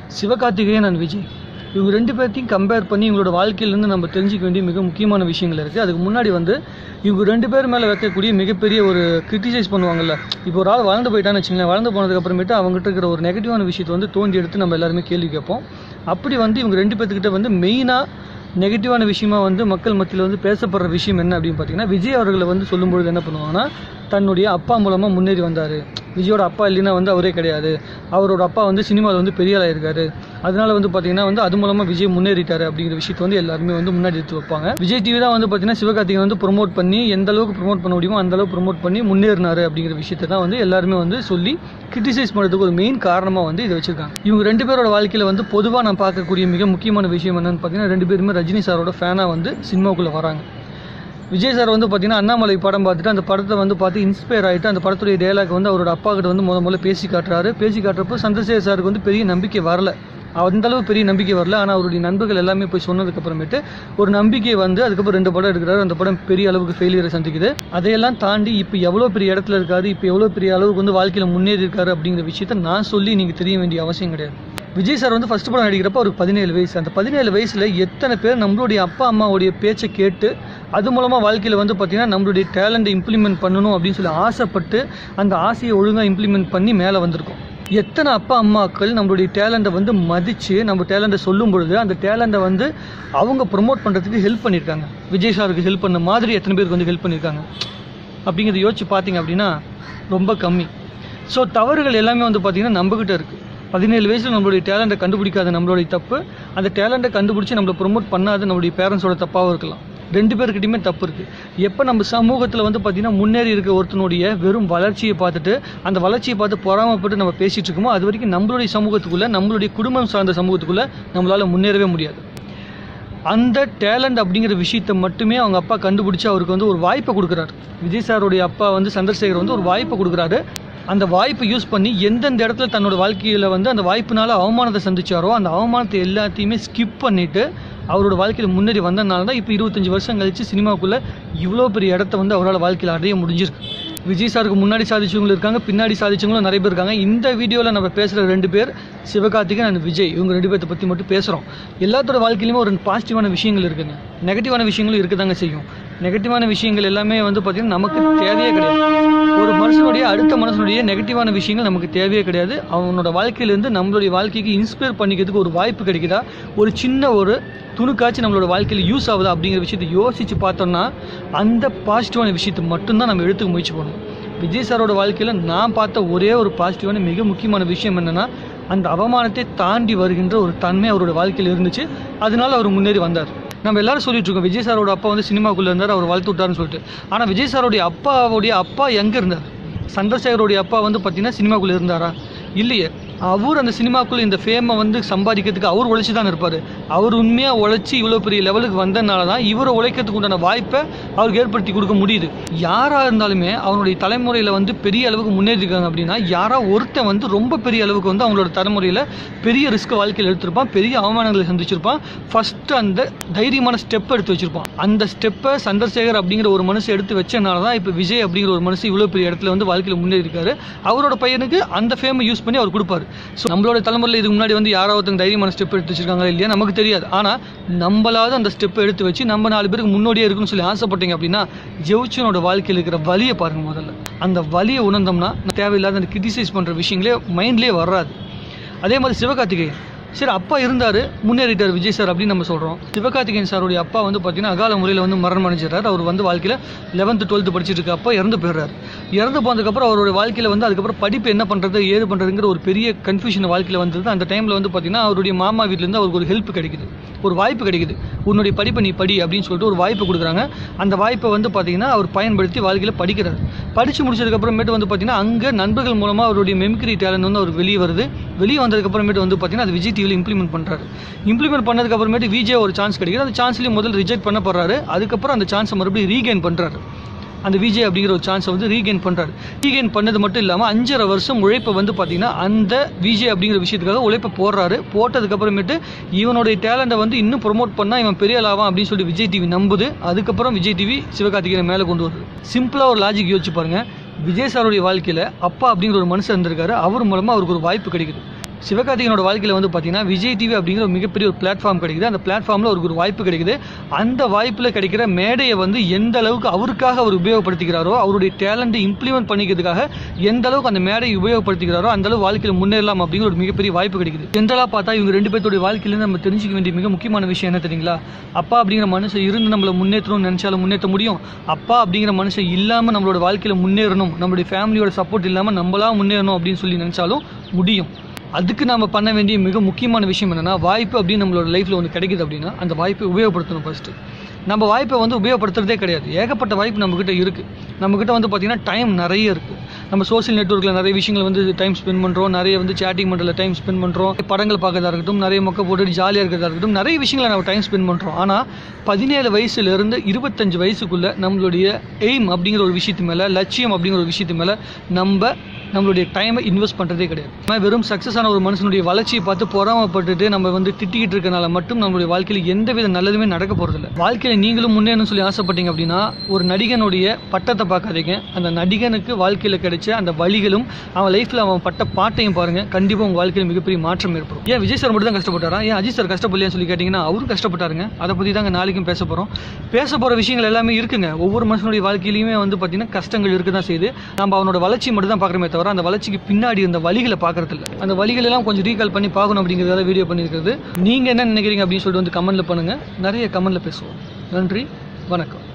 Sivakarthikeyan and Vijay இவங்க ரெண்டு பேர்த்தையும் கம்பேர் பண்ணி இவங்களோட வாழ்க்கையிலேருந்து நம்ம தெரிஞ்சுக்க வேண்டிய மிக முக்கியமான விஷயங்கள் இருக்குது அதுக்கு முன்னாடி வந்து இவங்க ரெண்டு பேர் மேலே வைக்கக்கூடிய மிகப்பெரிய ஒரு கிரிட்டிசைஸ் பண்ணுவாங்கல்ல இப்போ ஒரு ஆள் வளர்ந்து போயிட்டான்னு வச்சுங்களேன் வளர்ந்து போனதுக்கு அப்புறமேட்டு அவங்ககிட்ட இருக்கிற ஒரு நெகட்டிவான விஷயத்தை வந்து தோண்டி எடுத்து நம்ம எல்லாருமே கேள்வி கேட்போம் அப்படி வந்து இவங்க ரெண்டு பேர்த்துக்கிட்ட வந்து மெயினாக நெகட்டிவான விஷயமா வந்து மக்கள் மத்தியில் வந்து பேசப்படுற விஷயம் என்ன அப்படின்னு பார்த்தீங்கன்னா விஜய் அவர்களை வந்து சொல்லும்பொழுது என்ன பண்ணுவாங்கன்னா தன்னுடைய அப்பா மூலமாக முன்னேறி வந்தார் விஜயோட அப்பா இல்லைன்னா வந்து அவரே கிடையாது அவரோட அப்பா வந்து சினிமாவில் வந்து பெரிய ஆளாக இருக்காரு அதனால வந்து பார்த்தீங்கன்னா வந்து அது மூலமாக விஜய் முன்னேறிட்டாரு அப்படிங்கிற விஷயத்தை வந்து எல்லாருமே வந்து முன்னாடி எடுத்து வைப்பாங்க விஜய் டிவி தான் வந்து பார்த்தீங்கன்னா சிவகார்த்திகேயன் வந்து ப்ரோமோட் பண்ணி எந்த அளவுக்கு ப்ரோமோட் பண்ண முடியுமோ அந்த அளவுக்கு ப்ரோமோட் பண்ணி முன்னேறினாரு அப்படிங்கிற விஷயத்தை தான் வந்து எல்லாருமே வந்து சொல்லி கிரிட்டிசைஸ் பண்ணுறதுக்கு ஒரு மெயின் காரணமாக வந்து இதை வச்சிருக்காங்க இவங்க ரெண்டு பேரோட வாழ்க்கையில் வந்து பொதுவாக நான் பார்க்கக்கூடிய மிக முக்கியமான விஷயம் என்னன்னு பார்த்தீங்கன்னா ரெண்டு பேருமே ரஜினி சாரோட ஃபேனாக வந்து சினிமாவுக்குள்ளே வராங்க விஜய் சார் வந்து பார்த்தீங்கன்னா அண்ணாமலை படம் பார்த்துட்டு அந்த படத்தை வந்து பார்த்து இன்ஸ்பயர் ஆகிட்டு அந்த படத்துடைய டயலாக் வந்து அவரோட அப்பா கிட்ட வந்து முத முதல்ல பேசி காட்டுறாரு பேசி காட்டுறப்போ சந்திரசேகர் சாருக்கு வந்து பெரிய நம்பிக்கை வரல அந்த அளவு பெரிய நம்பிக்கை வரல ஆனால் அவருடைய நண்பர்கள் எல்லாமே போய் சொன்னதுக்கு அப்புறமேட்டு ஒரு நம்பிக்கை வந்து அதுக்கப்புறம் ரெண்டு படம் எடுக்கிறாரு அந்த படம் பெரிய அளவுக்கு ஃபெயிலியரை சந்திக்குது அதையெல்லாம் தாண்டி இப்போ எவ்வளோ பெரிய இடத்துல இருக்காரு இப்போ எவ்வளோ பெரிய அளவுக்கு வந்து வாழ்க்கையில் முன்னேறி இருக்காரு அப்படிங்கிற விஷயத்த நான் சொல்லி நீங்கள் தெரிய வேண்டிய அவசியம் கிடையாது விஜய் சார் வந்து ஃபர்ஸ்ட் படம் நடிக்கிறப்ப அவருக்கு பதினேழு வயசு அந்த பதினேழு வயசில் எத்தனை பேர் நம்மளுடைய அப்பா அம்மாவுடைய பேச்சை கேட்டு அது மூலமாக வாழ்க்கையில் வந்து பார்த்திங்கன்னா நம்மளுடைய டேலண்ட்டை இம்ப்ளிமெண்ட் பண்ணணும் அப்படின்னு சொல்லி ஆசைப்பட்டு அந்த ஆசையை ஒழுங்காக இம்ப்ளிமெண்ட் பண்ணி மேலே வந்திருக்கோம் எத்தனை அப்பா அம்மாக்கள் நம்மளுடைய டேலண்ட்டை வந்து மதித்து நம்ம டேலண்ட்டை சொல்லும் பொழுது அந்த டேலண்ட்டை வந்து அவங்க ப்ரொமோட் பண்ணுறதுக்கு ஹெல்ப் பண்ணியிருக்காங்க விஜய் சாருக்கு ஹெல்ப் பண்ண மாதிரி எத்தனை பேருக்கு வந்து ஹெல்ப் பண்ணியிருக்காங்க அப்படிங்கிறத யோசிச்சு பார்த்தீங்க அப்படின்னா ரொம்ப கம்மி ஸோ தவறுகள் எல்லாமே வந்து பார்த்திங்கன்னா நம்மக்கிட்ட இருக்குது பதினேழு வயசில் நம்மளுடைய டேலண்ட்டை கண்டுபிடிக்காத நம்மளுடைய தப்பு அந்த டேலண்ட்டை கண்டுபிடிச்சி நம்மளை ப்ரொமோட் பண்ணாத நம்மளுடைய பேரண்ட்ஸோட தப்பாகவும் இருக்கலாம் ரெண்டு பேர்கிட்டயுமே தப்பு இருக்குது எப்போ நம்ம சமூகத்தில் வந்து பார்த்திங்கன்னா முன்னேறி இருக்க ஒருத்தனுடைய வெறும் வளர்ச்சியை பார்த்துட்டு அந்த வளர்ச்சியை பார்த்து பொறாமப்பட்டு நம்ம பேசிகிட்டு இருக்கோமோ அது வரைக்கும் நம்மளுடைய சமூகத்துக்குள்ளே நம்மளுடைய குடும்பம் சார்ந்த சமூகத்துக்குள்ளே நம்மளால் முன்னேறவே முடியாது அந்த டேலண்ட் அப்படிங்கிற விஷயத்தை மட்டுமே அவங்க அப்பா கண்டுபிடிச்சி அவருக்கு வந்து ஒரு வாய்ப்பை கொடுக்குறாரு விஜய் சாருடைய அப்பா வந்து சந்திரசேகர் வந்து ஒரு வாய்ப்பை கொடுக்குறாரு அந்த வாய்ப்பை யூஸ் பண்ணி எந்தெந்த இடத்துல தன்னோட வாழ்க்கையில் வந்து அந்த வாய்ப்புனால அவமானத்தை சந்திச்சாரோ அந்த அவமானத்தை எல்லாத்தையுமே ஸ்கிப் பண்ணிட்டு அவரோட வாழ்க்கையில் முன்னேறி வந்தனால தான் இப்போ இருபத்தஞ்சி வருஷம் கழிச்சு சினிமாவுக்குள்ளே இவ்வளோ பெரிய இடத்த வந்து அவரால் வாழ்க்கையில் அடைய முடிஞ்சிருக்கு விஜய் சாருக்கு முன்னாடி சாதிச்சவங்களும் இருக்காங்க பின்னாடி சாதிச்சவங்களும் நிறைய பேர் இருக்காங்க இந்த வீடியோவில் நம்ம பேசுகிற ரெண்டு பேர் சிவகார்த்திகன் அண்ட் விஜய் இவங்க ரெண்டு பேர்த்த பற்றி மட்டும் பேசுகிறோம் எல்லாத்தோட வாழ்க்கையிலுமே ஒரு பாசிட்டிவான விஷயங்கள் இருக்குங்க நெகட்டிவான விஷயங்களும் இருக்க தாங்க செய்யும் நெகட்டிவான விஷயங்கள் எல்லாமே வந்து பார்த்திங்கன்னா நமக்கு தேவையே கிடையாது ஒரு மனுஷனுடைய அடுத்த மனுஷனுடைய நெகட்டிவான விஷயங்கள் நமக்கு தேவையே கிடையாது அவனோட வாழ்க்கையிலேருந்து நம்மளுடைய வாழ்க்கைக்கு இன்ஸ்பயர் பண்ணிக்கிறதுக்கு ஒரு வாய்ப்பு கிடைக்குதா ஒரு சின்ன ஒரு துணுக்காச்சு நம்மளோட வாழ்க்கையில் யூஸ் ஆகுதா அப்படிங்கிற விஷயத்தை யோசித்து பார்த்தோம்னா அந்த பாசிட்டிவான விஷயத்தை மட்டும்தான் நம்ம எடுத்துக்க முயற்சி பண்ணணும் விஜய் சாரோட வாழ்க்கையில் நான் பார்த்த ஒரே ஒரு பாசிட்டிவான மிக முக்கியமான விஷயம் என்னென்னா அந்த அவமானத்தை தாண்டி வருகின்ற ஒரு தன்மை அவரோட வாழ்க்கையில் இருந்துச்சு அதனால அவர் முன்னேறி வந்தார் நம்ம எல்லாரும் சொல்லிட்டு இருக்கோம் விஜய் சாரோட அப்பா வந்து சினிமாக்குள்ளே இருந்தார் அவர் வளர்த்து விட்டாருன்னு சொல்லிட்டு ஆனால் விஜய் சாரோடைய அப்பாவுடைய அப்பா எங்கே இருந்தார் சந்திரசேகருடைய அப்பா வந்து பார்த்தீங்கன்னா சினிமாக்குள்ளே இருந்தாரா இல்லையே அவர் அந்த சினிமாக்குள்ளே இந்த ஃபேமை வந்து சம்பாதிக்கிறதுக்கு அவர் உழைச்சி தான் இருப்பார் அவர் உண்மையாக உழைச்சி இவ்வளோ பெரிய லெவலுக்கு வந்ததுனால தான் இவரை உழைக்கிறதுக்கு உண்டான வாய்ப்பை அவருக்கு ஏற்படுத்தி கொடுக்க முடியுது யாராக இருந்தாலுமே அவனுடைய தலைமுறையில் வந்து பெரிய அளவுக்கு முன்னேறி இருக்காங்க அப்படின்னா யாரா ஒருத்தன் வந்து ரொம்ப பெரிய அளவுக்கு வந்து அவங்களோட தலைமுறையில் பெரிய ரிஸ்க் வாழ்க்கையில் எடுத்திருப்பான் பெரிய அவமானங்களை சந்திச்சிருப்பான் ஃபஸ்ட்டு அந்த தைரியமான ஸ்டெப் எடுத்து வச்சிருப்பான் அந்த ஸ்டெப்பை சந்திரசேகர் அப்படிங்கிற ஒரு மனுஷன் எடுத்து வச்சனால தான் இப்போ விஜய் அப்படிங்கிற ஒரு மனுஷன் இவ்வளோ பெரிய இடத்துல வந்து வாழ்க்கையில் முன்னேறி இருக்காரு அவரோட பையனுக்கு அந்த ஃபேமை யூஸ் பண்ணி அவர் கொடுப்பாரு ஸோ நம்மளோட தலைமுறையில் இதுக்கு முன்னாடி வந்து யாராவது ஒருத்தங்க தைரியமான ஸ்டெப் எடுத்து வச்சிருக்காங்களா இல்லையா நமக்கு தெரியாது ஆனால் நம்மளாவது அந்த ஸ்டெப்பை எடுத்து வச்சு நம்ம நாலு பேருக்கு முன்னோடியே இருக்குன்னு சொல்லி ஆசைப்பட்டீங்க அப்படின்னா ஜெயிச்சனோட வாழ்க்கையில் இருக்கிற வலியை பாருங்க முதல்ல அந்த வலியை உணர்ந்தோம்னா தேவையில்லாத அந்த கிரிட்டிசைஸ் பண்ணுற விஷயங்களே மைண்ட்லேயே வராது அதே மாதிரி சிவகார்த்திகேயன் சரி அப்பா இருந்தார் முன்னேறிட்டார் விஜய் சார் அப்படின்னு நம்ம சொல்கிறோம் சிவகார்த்திகேயன் சாருடைய அப்பா வந்து பார்த்தீங்கன்னா அகால முறையில் வந்து மரணம் அடைஞ்சிடறாரு அவர் வந்து வாழ்க்கையில் லெவன்த்து டுவெல்த்து படிச்சிட்டு இருக்க அப்பா இறந்து போயிடுறாரு இறந்து போனதுக்கப்புறம் அவருடைய வாழ்க்கையில் வந்து அதுக்கப்புறம் படிப்பு என்ன பண்ணுறது ஏது பண்ணுறதுங்கிற ஒரு பெரிய கன்ஃபியூஷன் வாழ்க்கையில் வந்தது அந்த டைமில் வந்து பார்த்தீங்கன்னா அவருடைய மாமா வீட்டிலேருந்து அவருக்கு ஒரு ஹெல்ப் கிடைக்குது ஒரு வாய்ப்பு கிடைக்குது உன்னுடைய படிப்பை நீ படி அப்படின்னு சொல்லிட்டு ஒரு வாய்ப்பு கொடுக்குறாங்க அந்த வாய்ப்பை வந்து பார்த்தீங்கன்னா அவர் பயன்படுத்தி வாழ்க்கையில் படிக்கிறார் படித்து முடிச்சதுக்கப்புறமேட்டு வந்து பார்த்தீங்கன்னா அங்கே நண்பர்கள் மூலமாக அவருடைய மெமிக்ரி டேலண்ட் வந்து அவர் வெளியே வருது வெளியே வந்ததுக்கப்புறமேட்டு வந்து பார்த்தீங்கன்னா அது விஜய் டிவியில் இம்ப்ளிமெண்ட் பண்ணுறாரு இம்ப்ளிமெண்ட் பண்ணதுக்கப்புறமேட்டு விஜய் ஒரு சான்ஸ் கிடைக்குது அந்த சான்ஸ்லேயும் முதல்ல ரிஜெக்ட் பண்ண போகிறாரு அதுக்கப்புறம் அந்த சான்ஸை மறுபடியும் ரீகெயின் பண்ணுறாரு அந்த விஜய் அப்படிங்கிற ஒரு சான்ஸை வந்து ரீகெயின் பண்ணுறாரு ரீகெயின் பண்ணது மட்டும் இல்லாமல் அஞ்சரை வருஷம் உழைப்பை வந்து பார்த்தீங்கன்னா அந்த விஜய் அப்படிங்கிற விஷயத்துக்காக உழைப்பை போடுறாரு போட்டதுக்கப்புறமேட்டு இவனுடைய டேலண்ட்டை வந்து இன்னும் ப்ரொமோட் பண்ணால் இவன் பெரிய ஆளாவான் அப்படின்னு சொல்லி விஜய் டிவி நம்புது அதுக்கப்புறம் விஜய் டிவி சிவகார்த்திகேயன் மேலே கொண்டு வருது சிம்பிளாக ஒரு லாஜிக் யோசிச்சு பாருங்க விஜய் சாருடைய வாழ்க்கையில் அப்பா அப்படிங்கிற ஒரு மனுஷன் இருந்திருக்காரு அவர் மூலமாக அவருக்கு ஒரு வாய்ப்பு கிடைக்குது சிவகார்த்திகனோட வாழ்க்கையில் வந்து பார்த்தீங்கன்னா விஜய் டிவி அப்படிங்கிற ஒரு மிகப்பெரிய ஒரு பிளாட்ஃபார்ம் கிடைக்குது அந்த பிளாட்ஃபார்மில் அவருக்கு ஒரு வாய்ப்பு கிடைக்குது அந்த வாய்ப்பில் கிடைக்கிற மேடையை வந்து எந்த அளவுக்கு அவருக்காக அவர் உபயோகப்படுத்திக்கிறாரோ அவருடைய டேலண்ட்டை இம்ப்ளிமெண்ட் பண்ணிக்கிறதுக்காக எந்த அளவுக்கு அந்த மேடையை உபயோகப்படுத்திக்கிறாரோ அந்த அளவு வாழ்க்கையில் முன்னேறலாம் அப்படிங்கிற ஒரு மிகப்பெரிய வாய்ப்பு கிடைக்குது ஜென்ரலாக பார்த்தா இவங்க ரெண்டு பேர்த்தோட வாழ்க்கையிலேருந்து நம்ம தெரிஞ்சுக்க வேண்டிய மிக முக்கியமான விஷயம் என்ன தெரியுங்களா அப்பா அப்படிங்கிற மனுஷன் இருந்து நம்மளை முன்னேற்றணும்னு நினச்சாலும் முன்னேற்ற முடியும் அப்பா அப்படிங்கிற மனுஷன் இல்லாமல் நம்மளோட வாழ்க்கையில் முன்னேறணும் நம்மளுடைய ஃபேமிலியோட சப்போர்ட் இல்லாமல் நம்மளா முன்னேறணும் அப்படின்னு சொல்லி நினச்சாலும் முடியும் அதுக்கு நம்ம பண்ண வேண்டிய மிக முக்கியமான விஷயம் என்னன்னா வாய்ப்பு அப்படின்னு நம்மளோட லைஃப்பில் ஒன்று கிடைக்குது அப்படின்னா அந்த வாய்ப்பை உபயோகப்படுத்தணும் ஃபஸ்ட்டு நம்ம வாய்ப்பை வந்து உபயோகப்படுத்துறதே கிடையாது ஏகப்பட்ட வாய்ப்பு நம்மக்கிட்ட இருக்குது நம்மக்கிட்ட வந்து பார்த்திங்கன்னா டைம் நிறைய இருக்குது நம்ம சோஷியல் நெட்ஒர்க்கில் நிறைய விஷயங்கள் வந்து டைம் ஸ்பெண்ட் பண்ணுறோம் நிறைய வந்து சேட்டிங் பண்ணுறதுல டைம் ஸ்பெண்ட் பண்ணுறோம் படங்கள் பார்க்கறதா இருக்கட்டும் நிறைய மொக்க போட்டு ஜாலியாக இருக்கிறதா இருக்கட்டும் நிறைய விஷயங்களை நம்ம டைம் ஸ்பெண்ட் பண்ணுறோம் ஆனால் பதினேழு வயசுலேருந்து இருபத்தஞ்சு வயசுக்குள்ளே நம்மளுடைய எய்ம் அப்படிங்கிற ஒரு விஷயத்து மேலே லட்சியம் அப்படிங்கிற ஒரு விஷயத்து மேலே நம்ம நம்மளுடைய டைமை இன்வெஸ்ட் பண்ணுறதே கிடையாது ஆனால் வெறும் சக்ஸஸ் ஆன ஒரு மனுஷனுடைய வளர்ச்சியை பார்த்து பொறாமப்பட்டுட்டு நம்ம வந்து திட்டிக்கிட்டு இருக்கனால மட்டும் நம்மளுடைய வாழ்க்கையில் எந்த வித நல்லதுமே நடக்க போகிறதில்ல வாழ்க்கையில் நீங்களும் முன்னேறணும்னு சொல்லி ஆசைப்பட்டீங்க அப்படின்னா ஒரு நடிகனுடைய பட்டத்தை பார்க்காதீங்க அந்த நடிகனுக்கு வாழ்க்கையில் கிடைச்ச அந்த வழிகளும் அவன் லைஃப்பில் அவன் பட்ட பாட்டையும் பாருங்கள் கண்டிப்பாக உங்கள் வாழ்க்கையில் மிகப்பெரிய மாற்றம் ஏற்படும் ஏன் விஜய் சார் மட்டும் தான் கஷ்டப்பட்டாரா ஏன் அஜித் சார் கஷ்டப்படலையான்னு சொல்லி கேட்டிங்கன்னா அவரும் கஷ்டப்பட்டாருங்க அதை பற்றி தாங்க நாளைக்கும் பேச போகிறோம் பேச போகிற விஷயங்கள் எல்லாமே இருக்குங்க ஒவ்வொரு மனுஷனுடைய வாழ்க்கையிலையுமே வந்து பார்த்தீங்கன்னா கஷ்டங்கள் இருக்க தான் செய்யுது நம்ம அவனோட வளர்ச்சி மட்டும் தான் பார்க்குறமே தவிர அந்த வளர்ச்சிக்கு பின்னாடி இருந்த வழிகளை பார்க்கறது இல்ல அந்த வழிகள் எல்லாம் கொஞ்சம் ரீகால் பண்ணி பார்க்கணும் அப்படிங்கிறதால வீடியோ பண்ணியிருக்கிறது நீங்கள் என்ன நினைக்கிறீங்க அப்படின்னு சொல்லிட்டு வந்து கமெண்ட்ல பண்ணுங்கள் நிறைய கமெண்ட்ல பேசுவோம் நன்றி வணக்கம்